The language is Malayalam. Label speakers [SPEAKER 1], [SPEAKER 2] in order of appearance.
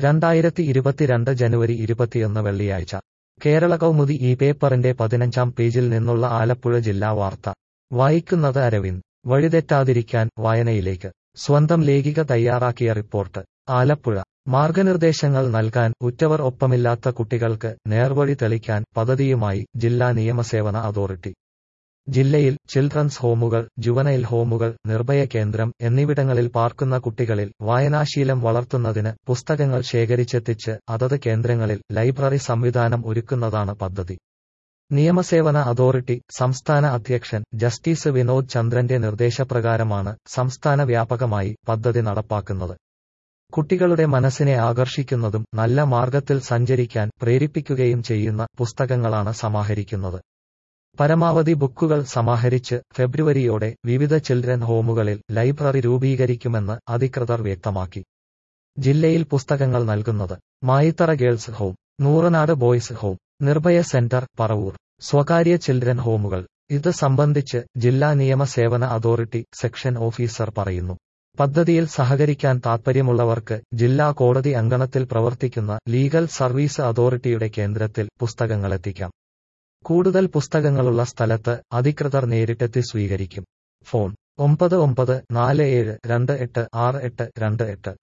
[SPEAKER 1] രണ്ടായിരത്തി ഇരുപത്തിരണ്ട് ജനുവരി ഇരുപത്തിയൊന്ന് വെള്ളിയാഴ്ച കേരള കൗമുദി ഈ പേപ്പറിന്റെ പതിനഞ്ചാം പേജിൽ നിന്നുള്ള ആലപ്പുഴ ജില്ലാ വാർത്ത വായിക്കുന്നത് അരവിന്ദ് വഴിതെറ്റാതിരിക്കാൻ വായനയിലേക്ക് സ്വന്തം ലേഖിക തയ്യാറാക്കിയ റിപ്പോർട്ട് ആലപ്പുഴ മാർഗനിർദ്ദേശങ്ങൾ നൽകാൻ ഉറ്റവർ ഒപ്പമില്ലാത്ത കുട്ടികൾക്ക് നേർവഴി തെളിക്കാൻ പദ്ധതിയുമായി ജില്ലാ നിയമസേവന അതോറിറ്റി ജില്ലയിൽ ചിൽഡ്രൻസ് ഹോമുകൾ ജുവനൈൽ ഹോമുകൾ നിർഭയ കേന്ദ്രം എന്നിവിടങ്ങളിൽ പാർക്കുന്ന കുട്ടികളിൽ വായനാശീലം വളർത്തുന്നതിന് പുസ്തകങ്ങൾ ശേഖരിച്ചെത്തിച്ച് അതത് കേന്ദ്രങ്ങളിൽ ലൈബ്രറി സംവിധാനം ഒരുക്കുന്നതാണ് പദ്ധതി നിയമസേവന അതോറിറ്റി സംസ്ഥാന അധ്യക്ഷൻ ജസ്റ്റിസ് വിനോദ് ചന്ദ്രന്റെ നിർദ്ദേശപ്രകാരമാണ് സംസ്ഥാന വ്യാപകമായി പദ്ധതി നടപ്പാക്കുന്നത് കുട്ടികളുടെ മനസ്സിനെ ആകർഷിക്കുന്നതും നല്ല മാർഗത്തിൽ സഞ്ചരിക്കാൻ പ്രേരിപ്പിക്കുകയും ചെയ്യുന്ന പുസ്തകങ്ങളാണ് സമാഹരിക്കുന്നത് പരമാവധി ബുക്കുകൾ സമാഹരിച്ച് ഫെബ്രുവരിയോടെ വിവിധ ചിൽഡ്രൻ ഹോമുകളിൽ ലൈബ്രറി രൂപീകരിക്കുമെന്ന് അധികൃതർ വ്യക്തമാക്കി ജില്ലയിൽ പുസ്തകങ്ങൾ നൽകുന്നത് Mayithara girls home Nooranad boys home Nirbhaya centre Paravur സ്വകാര്യ ചിൽഡ്രൻ ഹോമുകൾ ഇത് സംബന്ധിച്ച് ജില്ലാ നിയമ സേവന അതോറിറ്റി സെക്ഷൻ ഓഫീസർ പറയുന്നു പദ്ധതിയിൽ സഹകരിക്കാൻ താൽപ്പര്യമുള്ളവർക്ക് ജില്ലാ കോടതി അങ്കണത്തിൽ പ്രവർത്തിക്കുന്ന ലീഗൽ സർവീസ് അതോറിറ്റിയുടെ കേന്ദ്രത്തിൽ പുസ്തകങ്ങളെത്തിക്കാം കൂടുതൽ പുസ്തകങ്ങളുള്ള സ്ഥലത്ത് അധികൃതർ നേരിട്ടെത്തി സ്വീകരിക്കും ഫോൺ ഒമ്പത് ഒമ്പത് നാല് ഏഴ് രണ്ട് എട്ട് ആറ് എട്ട് രണ്ട് എട്ട്